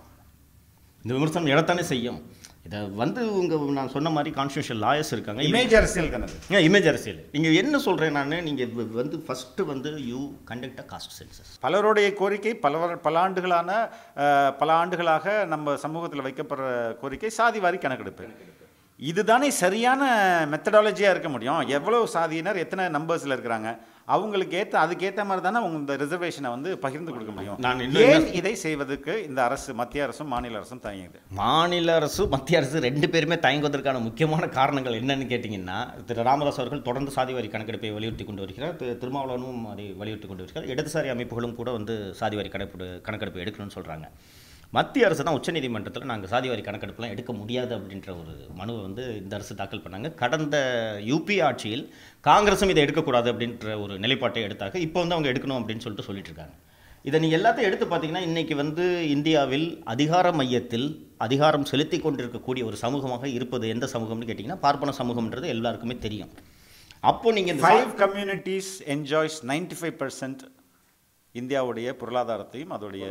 இந்த விமர்சனம் எழத்தானே செய்யும் இதை வந்து உங்கள் நான் சொன்ன மாதிரி கான்ஸ்டியூஷன் லாயர்ஸ் இருக்காங்க இமேஜ் அரசியல் தானே அது. ஏன் இமேஜ் அரசியல் நீங்கள் என்ன சொல்கிறேன் நான் நீங்கள் வந்து ஃபஸ்ட்டு வந்து you conduct a caste census பலருடைய கோரிக்கை பல வர- பல ஆண்டுகளான அஹ், பல ஆண்டுகளாக நம்ம சமூகத்தில் வைக்கப்படுற கோரிக்கை சாதி வாரி கணக்கெடுப்பு இதுதானே சரியான மெத்தடாலஜியாக இருக்க முடியும் எவ்வளவு சாதியினர் எத்தனை நம்பர்ஸில் இருக்கிறாங்க அவங்களுக்கு ஏற்ற அதுக்கேற்ற மாதிரி தானே உங்க இந்த ரிசர்வேஷனை வந்து பகிர்ந்து கொடுக்க முடியும் நான் இன்னும் ஏன் இதை செய்வதற்கு இந்த அரசு மத்திய அரசும் மாநில அரசும் தயங்குது மாநில அரசு மத்திய அரசு ரெண்டு பேருமே தயங்குவதற்கான முக்கியமான காரணங்கள் என்னன்னு கேட்டிங்கன்னா திரு ராமதாஸ் அவர்கள் தொடர்ந்து சாதிவாரி கணக்கெடுப்பை வலியுறுத்தி கொண்டு வருகிறார் திரு திருமாவளவனும் அதை வலியுறுத்தி கொண்டு வருகிறார் இடதுசாரி அமைப்புகளும் கூட வந்து சாதிவாரி கணக்கெடு கணக்கெடுப்பு எடுக்கணும்னு சொல்கிறாங்க மத்திய அரசு தான் உச்சநீதிமன்றத்தில் நாங்கள் சாதிவாரி கணக்கெடுப்புலாம் எடுக்க முடியாது அப்படின்ற ஒரு மனுவை வந்து இந்த அரசு தாக்கல் பண்ணாங்க கடந்த யூபி ஆட்சியில் காங்கிரஸும் இதை எடுக்கக்கூடாது அப்படின்ற ஒரு நிலைப்பாட்டை எடுத்தாங்க இப்போ வந்து அவங்க எடுக்கணும் அப்படின்னு சொல்லிட்டு சொல்லிட்டு இருக்காங்க இதை நீங்கள் எல்லாத்தையும் எடுத்து பார்த்தீங்கன்னா இன்றைக்கி வந்து இந்தியாவில் அதிகார மையத்தில் அதிகாரம் செலுத்தி கொண்டிருக்கக்கூடிய ஒரு சமூகமாக இருப்பது எந்த சமூகம்னு கேட்டிங்கன்னா பார்ப்பன சமூகம்ன்றது எல்லாருக்குமே தெரியும் அப்போ நீங்கள் இந்த five communities enjoys ninety five percent இந்தியாவுடைய பொருளாதாரத்தையும் அதோடைய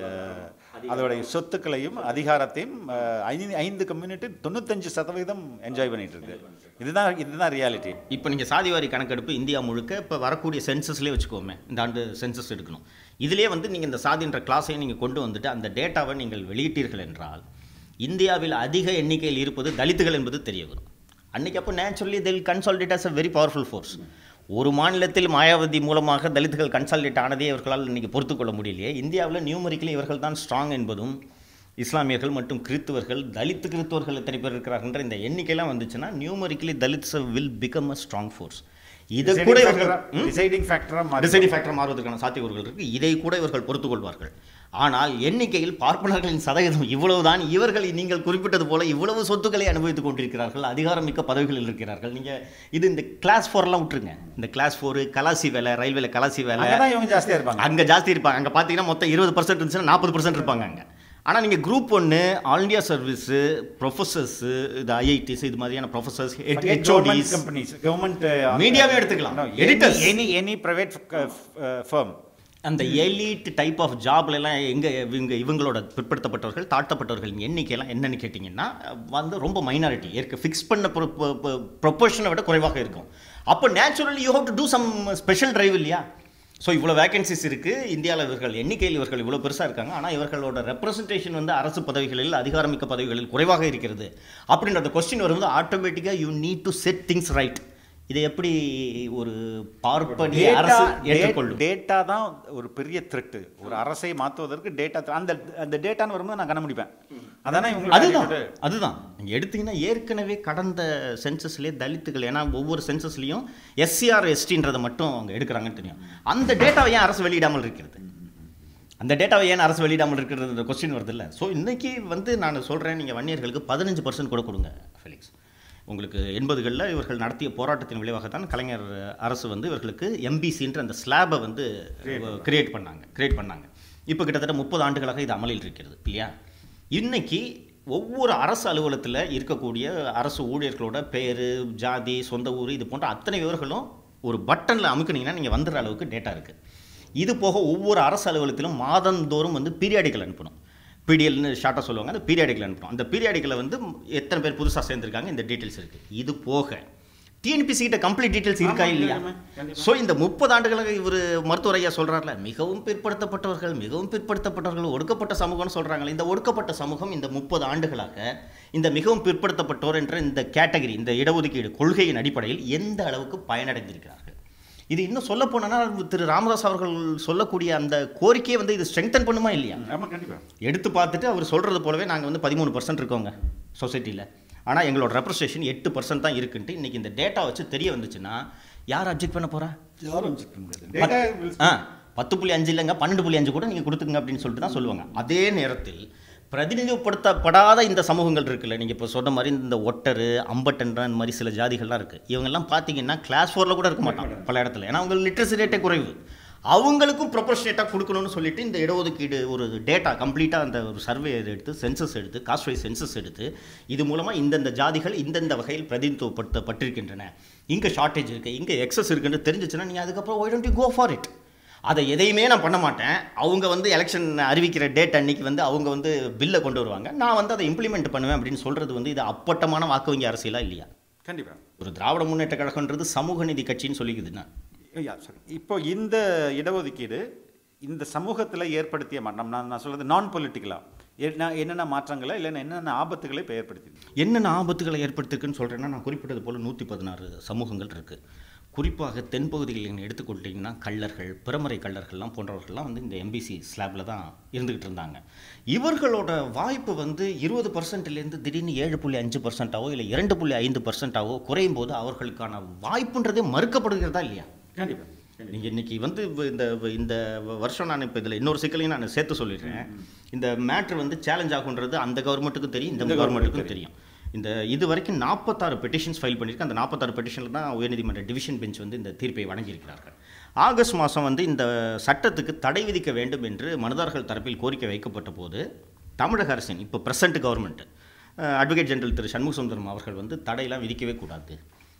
அதோடைய சொத்துக்களையும் அதிகாரத்தையும் அஹ், ஐந்து ஐந்து கம்யூனிட்டி தொண்ணூத்தஞ்சு சதவீதம் என்ஜாய் பண்ணிட்டு இருக்கு இதுதான் இதுதான் ரியாலிட்டி இப்போ நீங்கள் சாதிவாரி கணக்கெடுப்பு இந்தியா முழுக்க இப்போ வரக்கூடிய சென்சஸ்லேயே வச்சுக்கோமே இந்த ஆண்டு சென்சஸ் எடுக்கணும் இதுலேயே வந்து நீங்கள் இந்த சாதின்ற கிளாஸையும் நீங்கள் கொண்டு வந்துட்டு அந்த டேட்டாவை நீங்கள் வெளியிட்டீர்கள் என்றால் இந்தியாவில் அதிக எண்ணிக்கையில் இருப்பது தலித்துகள் என்பது தெரிய வரும் அன்னைக்கு அப்போ naturally they'll consolidate as a very powerful force ஒரு மாநிலத்தில் மாயாவதி மூலமாக தலித்துகள் கன்சால்டேட் ஆனதே இவர்களால் இன்னைக்கு பொறுத்துக்கொள்ள முடியலையே இந்தியாவில் நியூமரிக்கலி இவர்கள் தான் ஸ்ட்ராங் என்பதும் இஸ்லாமியர்கள் மற்றும் கிறித்துவர்கள் தலித்து கிறித்துவர்கள் எத்தனை பேர் இருக்கிறார்கள்ன்ற இந்த எண்ணிக்கைலாம் வந்துச்சுன்னா numerically Dalits will become a strong force இதை கூட இவர்கள் டிசைடிங் ஃபேக்டராக டிசைடிங் ஃபேக்டர் மாறுவதற்கான சாத்தியக்கூறுகள் இருக்கு இதை கூட இவர்கள் பொறுத்துக் கொள்வார்கள் ஆனால் எண்ணிக்கையில் பார்ப்பனர்களின் சதவீதம் இவ்வளவுதான் இவர்கள் நீங்கள் குறிப்பிட்டது போல இவ்வளவு சொத்துக்களை அனுபவித்துக் கொண்டிருக்கிறார்கள் அதிகாரம் மிக்க பதவிகளில் இருக்கிறார்கள் நீங்க இது இந்த கிளாஸ் ஃபோர்லாம் விட்டுருங்க இந்த கிளாஸ் ஃபோர் கலாசி வேலை ரயில்வேல கலாசி வேலை அங்கே தான் இவங்க ஜாஸ்தியாக இருப்பாங்க அங்க ஜாஸ்தி இருப்பாங்க அங்க பார்த்தீங்கன்னா மொத்தம் இருபது பர்சன்ட் இருந்துச்சுன்னா நாற்பது பர்சன்ட் இருப்பாங்க அங்க ஆனா நீங்க குரூப் ஒன்று ஆல் இந்தியா சர்வீஸு ப்ரொஃபஸர்ஸு இது ஐஐடிஸ் இது மாதிரியான ப்ரொஃபஸர்ஸ் ஹெச்ஓடிஸ் கம்பெனிஸ் கவர்மெண்ட் மீடியாவே எடுத்துக்கலாம் editors any any private firm அந்த எலீட் டைப் ஆஃப் ஜாப்ல எல்லாம் எங்க இவங்க இவங்களோட பிற்படுத்தப்பட்டவர்கள் தாழ்த்தப்பட்டவர்களின் எண்ணிக்கையெல்லாம் என்னன்னு கேட்டிங்கன்னா வந்து ரொம்ப மைனாரிட்டி ஏற்க ஃபிக்ஸ் பண்ண ப்ரொபோர்ஷனை விட குறைவாக இருக்கும் அப்போ naturally you have to do some special drive இல்லையா ஸோ இவ்வளோ வேகன்சிஸ் இருக்குது இந்தியாவில் இவர்கள் எண்ணிக்கையில் இவர்கள் இவ்வளோ பெருசாக இருக்காங்க ஆனால் இவர்களோட ரெப்ரசன்டேஷன் வந்து அரசு பதவிகளில் அதிகாரமிக்க பதவிகளில் குறைவாக இருக்கிறது அப்படின்ற அந்த கொஸ்டின் வரும்போது ஆட்டோமேட்டிக்காக you need to set things right இதை எப்படி ஒரு பார்ப்பனிய அரசு ஏற்றுக்கொள்ளும் டேட்டா தான் ஒரு பெரிய த்ரெட்டு ஒரு அரசை மாற்றுவதற்கு டேட்டா அந்த அந்த டேட்டான்னு வரும்போது நான் கண்டுபிடிப்பேன் அதானே அதுதான் இவங்களுக்கு அதுதான் நீங்கள் எடுத்தீங்கன்னா ஏற்கனவே கடந்த சென்சஸ்லேயே தலித்துகள் ஏன்னா ஒவ்வொரு சென்சஸ்லையும் எஸ்சிஆர் எஸ்டின்றதை மட்டும் அவங்க எடுக்கிறாங்கன்னு தெரியும் அந்த டேட்டாவை ஏன் அரசு வெளியிடாமல் இருக்கிறது அந்த டேட்டாவை ஏன் அரசு வெளியிடாமல் இருக்கிறது கொஸ்டின் வருது இல்லை ஸோ இன்னைக்கு வந்து நான் சொல்கிறேன் நீங்கள் வன்னியர்களுக்கு பதினஞ்சு பர்சன்ட் கூட கொடுங்க ஃபெலிக்ஸ் உங்களுக்கு எண்பதுகளில் இவர்கள் நடத்திய போராட்டத்தின் விளைவாகத்தான் கலைஞர் அரசு வந்து இவர்களுக்கு எம்பிசின்ற அந்த ஸ்லாபை வந்து கிரியேட் பண்ணாங்க கிரியேட் பண்ணாங்க இப்போ கிட்டத்தட்ட முப்பது ஆண்டுகளாக இது அமலில் இருக்கிறது இல்லையா இன்னைக்கு ஒவ்வொரு அரசு அலுவலகத்தில் இருக்கக்கூடிய அரசு ஊழியர்களோட பேர் ஜாதி சொந்த ஊர் இது போன்ற அத்தனை விவரங்களும் ஒரு பட்டனில் அமுக்குனீங்கன்னா நீங்கள் வந்துடுற அளவுக்கு டேட்டா இருக்குது இது போக ஒவ்வொரு அரசு அலுவலகத்திலும் மாதந்தோறும் வந்து பீரியாடிக்கல் அனுப்பணும் பிடிஎல்னு ஷார்ட்டாக சொல்லுவாங்க அந்த பீரியாடிக்கல் அனுப்பணும் அந்த பீரியாடிக்கலில் வந்து எத்தனை பேர் புதுசாக சேர்ந்துருக்காங்க இந்த டீட்டெயில்ஸ் இருக்குது இது போக டிஎன்பிசி கிட்ட கம்ப்ளீட் டீட்டெயில்ஸ் இருக்கா ஆமா, இல்லையா ஆமா, கண்டிப்பா. ஸோ இந்த முப்பது ஆண்டுகளாக இவர் மருத்துவர் ஐயா சொல்கிறார்ல மிகவும் பிற்படுத்தப்பட்டவர்கள் மிகவும் பிற்படுத்தப்பட்டவர்கள் ஒடுக்கப்பட்ட சமூகம்னு சொல்கிறாங்களே இந்த ஒடுக்கப்பட்ட சமூகம் இந்த முப்பது ஆண்டுகளாக இந்த மிகவும் பிற்படுத்தப்பட்டோர் என்ற இந்த கேட்டகரி இந்த இடஒதுக்கீடு கொள்கையின் அடிப்படையில் எந்த அளவுக்கு பயனடைந்திருக்கிறார்கள் இது இன்னும் சொல்ல போனோன்னா திரு ராமதாஸ் அவர்கள் சொல்லக்கூடிய அந்த கோரிக்கையை வந்து இது ஸ்ட்ரெங்தன் பண்ணுமா இல்லையா ஆமாம் கண்டிப்பாக எடுத்து பார்த்துட்டு அவர் சொல்கிறது போலவே நாங்கள் வந்து பதிமூணு பர்சன்ட் இருக்கோங்க சொசைட்டியில் ஆனால் எங்களோட ரெப்ரசேஷன் எட்டு பர்சன்ட் தான் இருக்குன்ட்டு இன்றைக்கி இந்த டேட்டா வச்சு தெரிய வந்துச்சுன்னா யார் அப்ஜெக்ட் பண்ண போகிறா யாரும் check பண்ண முடியாது. Data will- ஆ பத்து புள்ளி அஞ்சு இல்லைங்க பன்னெண்டு புள்ளி அஞ்சு கூட நீங்கள் கொடுத்துங்க அப்படின்னு சொல்லிட்டு தான் சொல்லுவாங்க அதே நேரத்தில் பிரதிநிதிப்படுத்தப்படாத இந்த சமூகங்கள் இருக்குல்ல நீங்கள் இப்போ சொன்ன மாதிரி இந்த ஒட்டரு அம்பட்டன்ற இந்த மாதிரி சில ஜாதிகள்லாம் இருக்குது இவங்கெல்லாம் பார்த்தீங்கன்னா கிளாஸ் ஃபோரில் கூட இருக்க மாட்டாங்க பல இடத்துல ஏன்னா அவங்க லிட்ரஸி ரேட்டே குறைவு அவங்களுக்கும் ப்ரொபோர்ஷனேட்டாக கொடுக்கணும்னு சொல்லிட்டு இந்த இடஒதுக்கீடு ஒரு டேட்டா கம்ப்ளீட்டாக அந்த ஒரு சர்வே எடுத்து சென்சஸ் எடுத்து காஸ்ட் வைஸ் சென்சஸ் எடுத்து இது மூலமாக இந்தந்த ஜாதிகள் இந்தந்த வகையில் பிரதிநிதித்துவப்படுத்தப்பட்டிருக்கின்றன இங்கே ஷார்ட்டேஜ் இருக்குது இங்கே எக்ஸஸ் இருக்குன்னு தெரிஞ்சிச்சுன்னா நீங்கள் அதுக்கப்புறம் why don't you go for it அதை எதையுமே நான் பண்ண மாட்டேன் அவங்க வந்து எலெக்ஷன் அறிவிக்கிற டேட் அன்னைக்கு வந்து அவங்க வந்து பில்லை கொண்டு வருவாங்க நான் வந்து அதை இம்ப்ளிமெண்ட் பண்ணுவேன் அப்படின்னு சொல்கிறது வந்து இது அப்பட்டமான வாக்கு வங்கி அரசியலா இல்லையா கண்டிப்பா ஒரு திராவிட முன்னேற்ற கழகன்றது சமூக நீதி கட்சின்னு சொல்லிக்குதுன்னா ஐயா, sorry. இப்போ இந்த இடஒதுக்கீடு இந்த சமூகத்தில் ஏற்படுத்திய மாற்றம் நான் நான் சொல்றது நான் பொலிட்டிக்கலா என்ன என்னென்ன மாற்றங்களை இல்லைன்னா என்னென்ன ஆபத்துகளை இப்போ ஏற்படுத்தி என்னென்ன ஆபத்துகளை ஏற்படுத்திருக்குன்னு சொல்கிறேன்னா நான் குறிப்பிட்டது போல் நூற்றி பதினாறு சமூகங்கள் இருக்குது குறிப்பாக தென்பகுதிகளில் நீங்கள் எடுத்துக்கொண்டீங்கன்னா கள்ளர்கள் பிறமறை கள்ளர்கள்லாம் போன்றவர்கள்லாம் வந்து இந்த எம்பிசி ஸ்லாப்பில் தான் இருந்துக்கிட்டு இருந்தாங்க இவர்களோட வாய்ப்பு வந்து இருபது பர்சன்ட்லேருந்து திடீர்னு ஏழு புள்ளி அஞ்சு பர்சன்ட்டாவோ இல்லை இரண்டு புள்ளி ஐந்து பர்சன்ட்டாவோ குறையும் போது அவர்களுக்கான வாய்ப்புன்றதே மறுக்கப்படுகிறதா இல்லையா கண்டிப்பா நீங்கள் இன்னைக்கு வந்து வ- இந்த வ- இந்த வ- வருஷம் நான் இப்போ இதில் இன்னொரு சிக்கலையும் நான் சேர்த்து சொல்லிடுறேன் இந்த மேட்ரு வந்து சேலஞ்ச் ஆகுன்றது அந்த கவர்மெண்ட்டுக்கும் தெரியும் இந்த கவர்மெண்ட்டுக்கும் தெரியும் இந்த இது வரைக்கும் நாற்பத்தாறு பெட்டிஷன்ஸ் ஃபைல் பண்ணியிருக்கேன் அந்த நாற்பத்தாறு பெட்டிஷனில் தான் உயர்நீதிமன்ற டிவிஷன் பெஞ்ச் வந்து இந்த தீர்ப்பை வழங்கியிருக்கிறார்கள் ஆகஸ்ட் மாதம் வந்து இந்த சட்டத்துக்கு தடை விதிக்க வேண்டும் என்று மனுதாரர்கள் தரப்பில் கோரிக்கை வைக்கப்பட்ட போது தமிழக அரசின் இப்போ பிரசன்ட் கவர்மெண்ட் அட்வொகேட் ஜெனரல் திரு சண்முக சுந்தரம் அவர்கள் வந்து தடையெல்லாம் விதிக்கவே கூடாது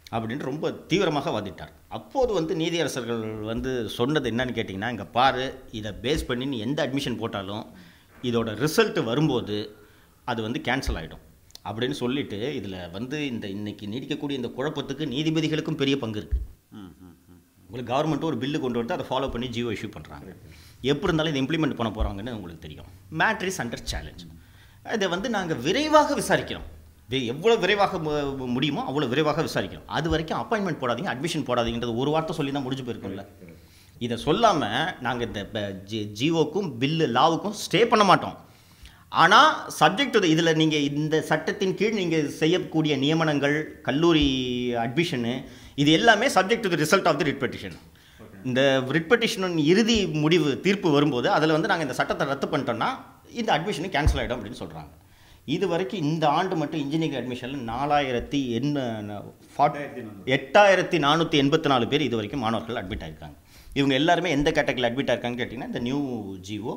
அப்படின்னு ரொம்ப தீவிரமாக வாதிட்டார் அப்போது வந்து நீதியரசர்கள் வந்து சொன்னது என்னன்னு கேட்டிங்கன்னா இங்கே பாரு இதை பேஸ் பண்ணி நீ எந்த அட்மிஷன் போட்டாலும் இதோட ரிசல்ட் வரும்போது அது வந்து கேன்சல் ஆகிடும் அப்படின்னு சொல்லிட்டு இதில் வந்து இந்த இன்னைக்கு நீடிக்கக்கூடிய இந்த குழப்பத்துக்கு நீதிபதிகளுக்கும் பெரிய பங்கு இருக்குது ம் ம் ம் உங்களுக்கு கவர்மெண்ட் ஒரு பில்லு கொண்டு வந்து அதை ஃபாலோ பண்ணி ஜியோ இஷ்யூ பண்ணுறாங்க எப்படி இருந்தாலும் இதை இம்ப்ளிமெண்ட் பண்ண போகிறாங்கன்னு உங்களுக்கு தெரியும் மேட்ரிஸ் அண்டர் சேலஞ்ச் இதை வந்து நாங்கள் விரைவாக விசாரிக்கிறோம் வி- எவ்வளவு விரைவாக மு- முடியுமோ அவ்வளோ விரைவாக விசாரிக்கிறோம் அது வரைக்கும் அப்பாயின்மெண்ட் போடாதீங்க அட்மிஷன் போடாதீங்கன்றது ஒரு வார்த்தை சொல்லி தான் முடிஞ்சு போயிருக்கும்ல இதை சொல்லாமல் நாங்கள் இந்த ப- ஜி- ஜியோக்கும் பில்லு லாவுக்கும் ஸ்டே பண்ண மாட்டோம் ஆனால் சப்ஜெக்ட் இதில் நீங்கள் இந்த சட்டத்தின் கீழ் நீங்கள் செய்யக்கூடிய நியமனங்கள் கல்லூரி அட்மிஷனு இது எல்லாமே subject to the result of the writ petition இந்த ரிட் பெட்டிஷனின் இறுதி முடிவு தீர்ப்பு வரும்போது அதில் வந்து நாங்கள் இந்த சட்டத்தை ரத்து பண்ணிட்டோம்னா இந்த அட்மிஷனு கேன்சல் ஆகிடும் அப்படின்னு சொல்கிறாங்க இது வரைக்கும் இந்த ஆண்டு மட்டும் இன்ஜினியரிங் அட்மிஷனில் நாலாயிரத்தி என்ன எட்டாயிரத்தி நானூற்றி எண்பத்தி நாலு பேர் இது வரைக்கும் மாணவர்கள் அட்மிட் ஆயிருக்காங்க இவங்க எல்லாருமே எந்த கேட்டகரியில் அட்மிட் ஆயிருக்காங்கன்னு கேட்டிங்கன்னா இந்த நியூ ஜிஓ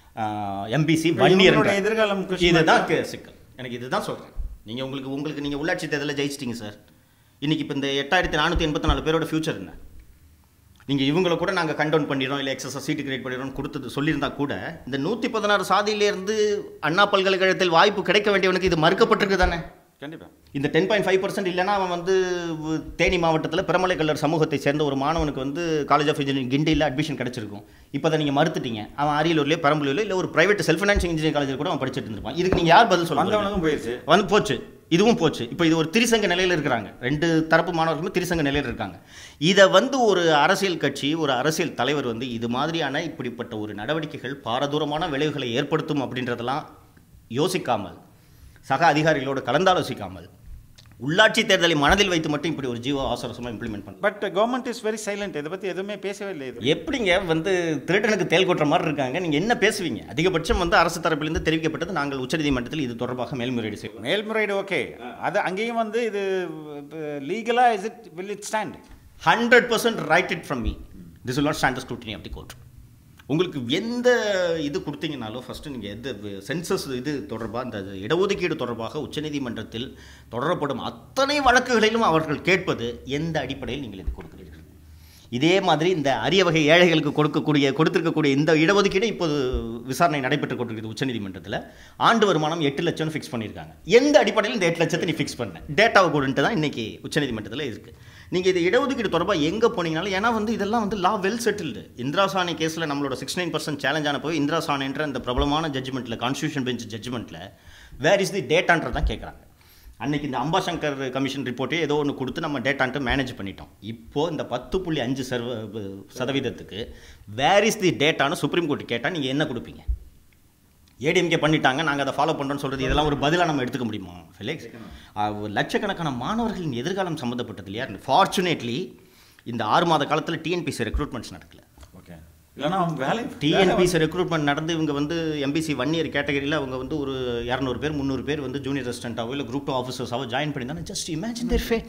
எம்பிசி இப்ப ஒன் இயர் இவங்களுடைய எதிர்காலம் question இதுதான் கே- சிக்கல் எனக்கு இதுதான் சொல்கிறேன் நீங்கள் உங்களுக்கு உங்களுக்கு நீங்கள் உள்ளாட்சி தேர்தலில் ஜெயிச்சிட்டீங்க சார் இன்னைக்கு இப்போ இந்த எட்டாயிரத்தி நானூற்றி எண்பத்தி நாலு பேரோட ஃபியூச்சர் என்ன நீங்கள் இவங்களை கூட நாங்கள் கண்டவுன் பண்ணிடுறோம் இல்லை எக்ஸஸாக சீட்டு கிரியேட் பண்ணிடுறோம் கொடுத்தது சொல்லியிருந்தா கூட இந்த நூற்றி பதினாறு சாதியிலேருந்து அண்ணா பல்கலைக்கழகத்தில் வாய்ப்பு கிடைக்க வேண்டியவனுக்கு இது மறுக்கப்பட்டிருக்கு தானே கண்டிப்பா இந்த டென் பாயிண்ட் ஃபைவ் பர்சன்ட் இல்லைன்னா அவன் வந்து உ- தேனி மாவட்டத்தில் பிரமலை கல்லர் சமூகத்தை சேர்ந்த ஒரு மாணவனுக்கு வந்து காலேஜ் ஆஃப் இன்ஜினியரிங் கிண்டியில் அட்மிஷன் கிடச்சிருக்கும் இப்போ அதை நீங்கள் மறுத்துட்டீங்க அவன் அரியலூர்லேயே பெரம்பலூர்ல இல்லை ஒரு பிரைவேட் செல்ஃப் ஃபினான்சிங் இன்ஜினியரிங் காலேஜில் கூட அவன் படிச்சுட்டு இருந்திருப்பான் இதுக்கு நீங்கள் யார் பதில் சொல்லுவாங்க வந்தவனுக்கும் போயிருச்சு வந்து போச்சு இதுவும் போச்சு இப்போ இது ஒரு திரிசங்க நிலையில் இருக்கிறாங்க ரெண்டு தரப்பு மாணவர்களுமே திரிசங்க நிலையில் இருக்காங்க இதை வந்து ஒரு அரசியல் கட்சி ஒரு அரசியல் தலைவர் வந்து இது மாதிரியான இப்படிப்பட்ட ஒரு நடவடிக்கைகள் பாரதூரமான விளைவுகளை ஏற்படுத்தும் அப்படின்றதெல்லாம் யோசிக்காமல் சக அதிகாரிகளோடு கலந்தாலோசிக்காமல் உள்ளாட்சி தேர்தலை மனதில் வைத்து மட்டும் இப்படி ஒரு ஜீவோ அவசரமாக இம்ப்ளிமெண்ட் பண்ண but government is very silent இதை பத்தி எதுவுமே பேசவே இல்லை இது எப்படிங்க வந்து திருடனுக்கு தேல் கொட்டுற மாதிரி இருக்காங்க நீங்கள் என்ன பேசுவீங்க அதிகபட்சம் வந்து அரசு தரப்பிலிருந்து தெரிவிக்கப்பட்டது நாங்கள் உச்சநீதிமன்றத்தில் இது தொடர்பாக மேல்முறையீடு செய்வோம் மேல்முறையீடு ஓகே அது அங்கேயும் வந்து இது லீகலா is it will it stand hundred percent write it from me this will not stand the scrutiny of the court உங்களுக்கு எந்த இது கொடுத்தீங்கனாலும் ஃபஸ்ட்டு நீங்கள் எந்த சென்சஸ் இது தொடர்பாக இந்த இடஒதுக்கீடு தொடர்பாக உச்சநீதிமன்றத்தில் தொடரப்படும் அத்தனை வழக்குகளிலும் அவர்கள் கேட்பது எந்த அடிப்படையில் நீங்கள் இது கொடுக்கிறீர்கள் இதே மாதிரி இந்த அரிய வகை ஏழைகளுக்கு கொடுக்கக்கூடிய கொடுத்திருக்கக்கூடிய இந்த இடஒதுக்கீடு இப்போது விசாரணை நடைபெற்று கொண்டிருக்கிறது உச்சநீதிமன்றத்தில் ஆண்டு வருமானம் எட்டு லட்சம் ஃபிக்ஸ் பண்ணியிருக்காங்க எந்த அடிப்படையில் இந்த எட்டு லட்சத்தை நீ ஃபிக்ஸ் பண்ண டேட்டாவை கொடுன்ட்டு தான் இன்னைக்கு உச்சநீதிமன்றத்தில் இருக்குது நீங்கள் இது இடஒதுக்கீடு தொடர்பாக எங்கே போனீங்கனாலும் ஏன்னா வந்து இதெல்லாம் வந்து லா வெல் செட்டில்டு இந்திரா சாணி கேஸில் நம்மளோட சிக்ஸ் நைன் பர்சன்ட் சேலஞ்ச் ஆன போய் இந்திரா சாணின்ற அந்த பிரபலமான ஜட்ஜ்மெண்ட்டில் கான்ஸ்டியூஷன் பெஞ்ச் ஜட்ஜ்மெண்ட்டில் வேர் இஸ் தி டேட்டான்றது தான் கேட்குறாங்க அன்னைக்கு இந்த அம்பாசங்கர் கமிஷன் ரிப்போர்ட்டே ஏதோ ஒன்று கொடுத்து நம்ம டேட்டான்ட்டு மேனேஜ் பண்ணிட்டோம் இப்போ இந்த பத்து புள்ளி அஞ்சு சர்வ சதவீதத்துக்கு வேர் இஸ் தி டேட்டான்னு சுப்ரீம் கோர்ட் கேட்டால் நீங்கள் என்ன கொடுப்பீங்க ஏடிஎம்கே பண்ணிட்டாங்க நாங்கள் அதை ஃபாலோ பண்ணுறோன்னு சொல்கிறது இதெல்லாம் ஒரு பதிலாக நம்ம எடுத்துக்க முடியுமா ஃபெலிக்ஸ் அஹ், லட்சக்கணக்கான மாணவர்களின் எதிர்காலம் சம்மந்தப்பட்டது இல்லையா ஃபார்ச்சுனேட்லி இந்த ஆறு மாத காலத்தில் டிஎன்பிசி ரெக்ரூட்மெண்ட்ஸ் நடக்கல ஓகே இல்லைன்னா அவங்க வேலை டிஎன்பிசி ரெக்ரூட்மெண்ட் நடந்து இவங்க வந்து எம்பிசி ஒன் இயர் கேட்டகரியில் அவங்க வந்து ஒரு இரநூறு பேர் முந்நூறு பேர் வந்து ஜூனியர் ரெசிடென்ட்டாவோ இல்லை குரூப் டூ ஆஃபீஸர்ஸாவோ ஜாயின் பண்ணியிருந்தாங்க just imagine their fate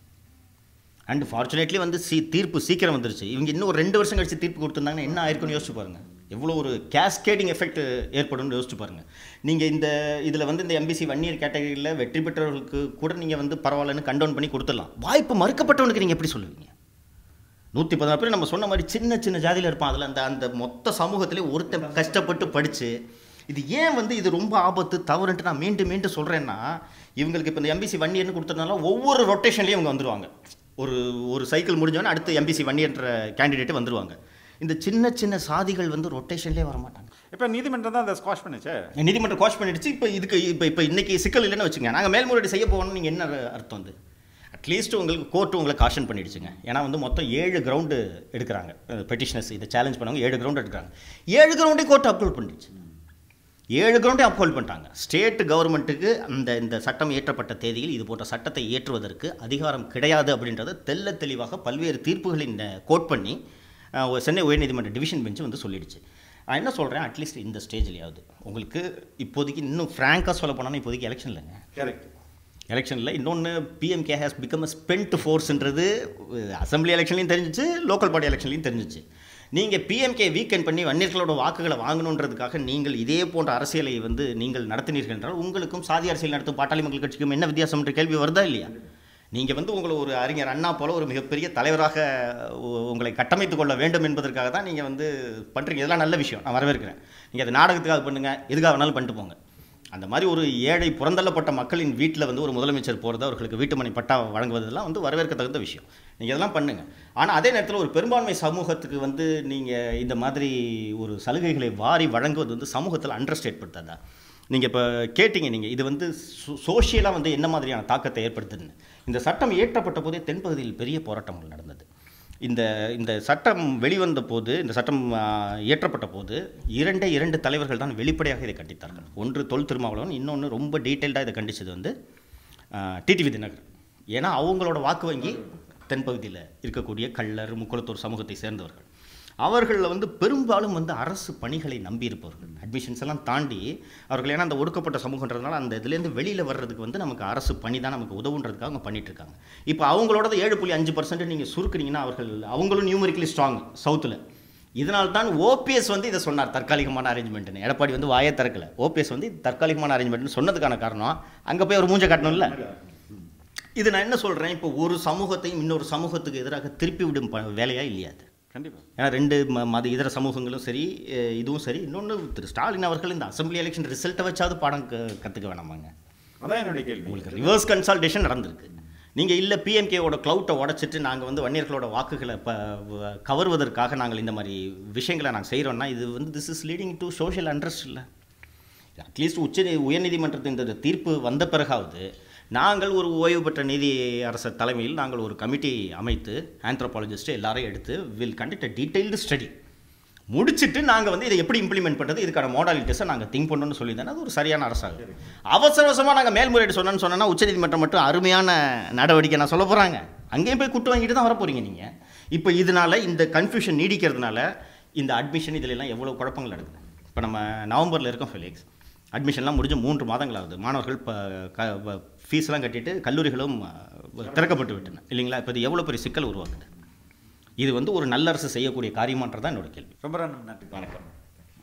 and fortunately வந்து சி தீர்ப்பு சீக்கிரம் வந்துருச்சு இவங்க இன்னும் ஒரு ரெண்டு வருஷம் கழிச்சு தீர்ப்பு கொடுத்துருந்தாங்கன்னா என்ன ஆயிருக்குன்னு யோசிச்சு பாருங்க எவ்வளோ ஒரு கேஸ்கேடிங் எஃபெக்ட் ஏற்படும்னு யோசிச்சு பாருங்க நீங்கள் இந்த இதில் வந்து இந்த எம்பிசி ஒன் இயர் கேட்டகரியில் வெற்றி பெற்றவர்களுக்கு கூட நீங்கள் வந்து பரவாயில்லன்னு கண்டவுன் பண்ணி கொடுத்துடலாம் வாய்ப்பு மறுக்கப்பட்டவனுக்கு நீங்கள் எப்படி சொல்லுவீங்க நூற்றி பதினாறு பேர் நம்ம சொன்ன மாதிரி சின்ன சின்ன ஜாதியில் இருப்பான் அதில் அந்த அந்த மொத்த சமூகத்திலே ஒருத்தன் கஷ்டப்பட்டு படித்து இது ஏன் வந்து இது ரொம்ப ஆபத்து தவறுன்ட்டு நான் மீண்டும் மீண்டும் சொல்கிறேன்னா இவங்களுக்கு இப்போ இந்த எம்பிசி ஒன் இயர்னு கொடுத்ததுனால ஒவ்வொரு ரொட்டேஷன்லேயும் இவங்க வந்துருவாங்க ஒரு ஒரு சைக்கிள் முடிஞ்சோடனே அடுத்து எம்பிசி ஒன் இயர்ன்ற கேண்டிடேட்டு வந்துருவாங்க இந்த சின்ன சின்ன சாதிகள் வந்து ரொட்டேஷன்லேயே வர மாட்டாங்க இப்போ நீதிமன்றம் தான் அதை ஸ்குவாஷ் பண்ணுச்சு நீதிமன்றம் கோஷ் பண்ணிடுச்சு இப்போ இதுக்கு இப்போ இப்போ இன்னைக்கு சிக்கல் இல்லைன்னு வச்சுங்க நாங்கள் மேல்முறையீடு செய்ய போகணும்னு நீங்கள் என்ன அர்த்தம் வந்து அட்லீஸ்ட் உங்களுக்கு கோர்ட்டு உங்களை காஷன் பண்ணிடுச்சுங்க ஏன்னா வந்து மொத்தம் ஏழு கிரவுண்டு எடுக்கிறாங்க பெட்டிஷனர்ஸ் இதை சேலஞ்ச் பண்ணவங்க ஏழு கிரவுண்ட் எடுக்கிறாங்க ஏழு கிரவுண்டே கோர்ட் அப்லோட் பண்ணிடுச்சு ஏழு கிரவுண்டே அப்ஹோல்ட் பண்ணிட்டாங்க ஸ்டேட் கவர்மெண்ட்டுக்கு அந்த இந்த சட்டம் இயற்றப்பட்ட தேதியில் இது போன்ற சட்டத்தை இயற்றுவதற்கு அதிகாரம் கிடையாது அப்படின்றத தெள்ள தெளிவாக பல்வேறு தீர்ப்புகளின் கோட் பண்ணி அஹ், ஒரு சென்னை உயர்நீதிமன்ற டிவிஷன் பெஞ்சு வந்து சொல்லிடுச்சு நான் என்ன சொல்கிறேன் அட்லீஸ்ட் இந்த ஸ்டேஜ்லையாவது உங்களுக்கு இப்போதைக்கு இன்னும் ஃப்ராங்காக சொல்ல போனால் இப்போதைக்கு எலெக்ஷன் இல்லைங்க கரெக்ட் எலெக்ஷனில் இன்னொன்று PMK has become a spent ஃபோர்ஸ்ன்றது அசம்பிளி எலெக்ஷன்லையும் தெரிஞ்சிச்சு லோக்கல் பாடி எலெக்ஷன்லையும் தெரிஞ்சிச்சு நீங்கள் பிஎம்கே வீக்கெண்ட் பண்ணி வன்னியர்களோட வாக்குகளை வாங்கணுன்றதுக்காக நீங்கள் இதே போன்ற அரசியலை வந்து நீங்கள் நடத்தினீர்கள் என்றால் உங்களுக்கும் சாதி அரசியல் நடத்தும் பாட்டாளி மக்கள் கட்சிக்கும் என்ன வித்தியாசம் என்ற கேள்வி வருதா இல்லையா நீங்கள் வந்து உங்களை ஒரு அறிஞர் அண்ணா போல ஒரு மிகப்பெரிய தலைவராக உ- உங்களை கட்டமைத்து கொள்ள வேண்டும் என்பதற்காக தான் நீங்கள் வந்து பண்ணுறீங்க இதெல்லாம் நல்ல விஷயம் நான் வரவேற்கிறேன் நீங்கள் அது நாடகத்துக்காக பண்ணுங்கள் எதுக்காக வேணாலும் பண்ணிட்டு போங்க அந்த மாதிரி ஒரு ஏழை புறந்தள்ளப்பட்ட மக்களின் வீட்டில் வந்து ஒரு முதலமைச்சர் போகிறது அவர்களுக்கு வீட்டுமனை பட்டா வழங்குவதெல்லாம் வந்து வரவேற்கத்தகுந்த விஷயம் நீங்கள் இதெல்லாம் பண்ணுங்கள் ஆனால் அதே நேரத்தில் ஒரு பெரும்பான்மை சமூகத்துக்கு வந்து நீங்கள் இந்த மாதிரி ஒரு சலுகைகளை வாரி வழங்குவது வந்து சமூகத்தில் அண்டர்ஸ்டேட் படுத்தாதா நீங்கள் இப்போ கேட்டீங்க நீங்கள் இது வந்து சோஷியலாக வந்து என்ன மாதிரியான தாக்கத்தை ஏற்படுத்துதுன்னு இந்த சட்டம் இயற்றப்பட்ட போதே தென்பகுதியில் பெரிய போராட்டங்கள் நடந்தது இந்த இந்த சட்டம் வெளிவந்த போது இந்த சட்டம் ஆ, இயற்றப்பட்ட போது இரண்டே இரண்டு தலைவர்கள் தான் வெளிப்படையாக இதை கண்டித்தார்கள் ஒன்று தொல் திருமாவளவன் இன்னொன்று ரொம்ப டீட்டெயில்டாக இதை கண்டிச்சது வந்து டிடிவி தினகர் ஏன்னா அவங்களோட வாக்கு வங்கி தென்பகுதியில் இருக்கக்கூடிய கள்ளர் முக்குளத்தூர் சமூகத்தை சேர்ந்தவர்கள் அவர்களில் வந்து பெரும்பாலும் வந்து அரசு பணிகளை நம்பியிருப்பவர்கள் அட்மிஷன்ஸ் எல்லாம் தாண்டி அவர்கள் ஏன்னா அந்த ஒடுக்கப்பட்ட சமூகன்றதுனால அந்த இதுலேருந்து வெளியில் வர்றதுக்கு வந்து நமக்கு அரசு பணி தான் நமக்கு உதவுன்றதுக்காக அவங்க பண்ணிட்டு இருக்காங்க இப்போ அவங்களோட ஏழு புள்ளி அஞ்சு பர்சன்ட் நீங்கள் சுருக்குனீங்கன்னா அவர்கள் அவங்களும் நியூமரிக்கலி ஸ்ட்ராங் சவுத்தில் இதனால் தான் ஓபிஎஸ் வந்து இதை சொன்னார் தற்காலிகமான அரேஞ்ச்மெண்ட்னு எடப்பாடி வந்து வாயே திறக்கல ஓபிஎஸ் வந்து இது தற்காலிகமான அரேஞ்ச்மெண்ட்னு சொன்னதுக்கான காரணம் அங்கே போய் ஒரு மூஞ்ச காட்டணும்ல இது நான் என்ன சொல்கிறேன் இப்போ ஒரு சமூகத்தையும் இன்னொரு சமூகத்துக்கு எதிராக திருப்பி விடும் ப- வேலையா இல்லையா அது கண்டிப்பாக ஏன்னா ரெண்டு ம- மத இதர சமூகங்களும் சரி அஹ் இதுவும் சரி இன்னொன்று திரு ஸ்டாலின் அவர்கள் இந்த அசெம்பிளி எலெக்ஷன் ரிசல்ட்டை வச்சாவது பாடம் க கற்றுக்க வேணாமாங்க அதான் என்னுடைய கேள்வி உங்களுக்கு ரிவர்ஸ் கன்சால்டேஷன் நடந்திருக்கு நீங்கள் இல்லை பிஎம்கேவோட க்ளவுட்டை உடச்சிட்டு நாங்கள் வந்து வன்னியர்களோட வாக்குகளை ப வ- கவர்வதற்காக நாங்கள் இந்த மாதிரி விஷயங்களை நாங்கள் செய்கிறோன்னா இது வந்து this is leading to social unrest இல்லை அட்லீஸ்ட் உச்ச உயர்நீதிமன்றத்தின் இந்த தீர்ப்பு வந்த பிறகாவது நாங்கள் ஒரு ஓய்வு பெற்ற நீதி அரசர் தலைமையில் நாங்கள் ஒரு கமிட்டி அமைத்து ஆந்த்ரோபாலஜிஸ்ட் எல்லாரையும் எடுத்து will conduct a detailed study முடிச்சிட்டு நாங்கள் வந்து இதை எப்படி இம்ப்ளிமெண்ட் பண்ணுறது இதுக்கான மாடாலிட்டிஸை நாங்கள் திங்க் பண்ணணும்னு சொல்லி தானே அது ஒரு சரியான அரசாங்கம் அவசர அவசரமாக நாங்கள் மேல்முறையீடு சொன்னோன்னு சொன்னோன்னா உச்சநீதிமன்றம் மட்டும் அருமையான நடவடிக்கை நான் சொல்ல போகிறாங்க அங்கேயும் போய் குட்டு வாங்கிட்டு தான் வர போகிறீங்க நீங்கள் இப்போ இதனால இந்த கன்ஃபியூஷன் நீடிக்கிறதுனால இந்த அட்மிஷன் இதில் எல்லாம் எவ்வளோ குழப்பங்கள் நடக்குது இப்போ நம்ம நவம்பரில் இருக்கோம் ஃபெலிக்ஸ் அட்மிஷன்லாம் முடிஞ்சு மூன்று மாதங்கள் ஆகுது மாணவர்கள் இப்போ ஃபீஸ்லாம் கட்டிட்டு கல்லூரிகளும் அஹ், திறக்கப்பட்டு விட்டன இல்லைங்களா இப்போ இது எவ்வளோ பெரிய சிக்கல் உருவாக்குது இது வந்து ஒரு நல்ல அரசு செய்யக்கூடிய காரியமான்றது தான் என்னோட கேள்வி ரொம்ப நன்றி வணக்கம்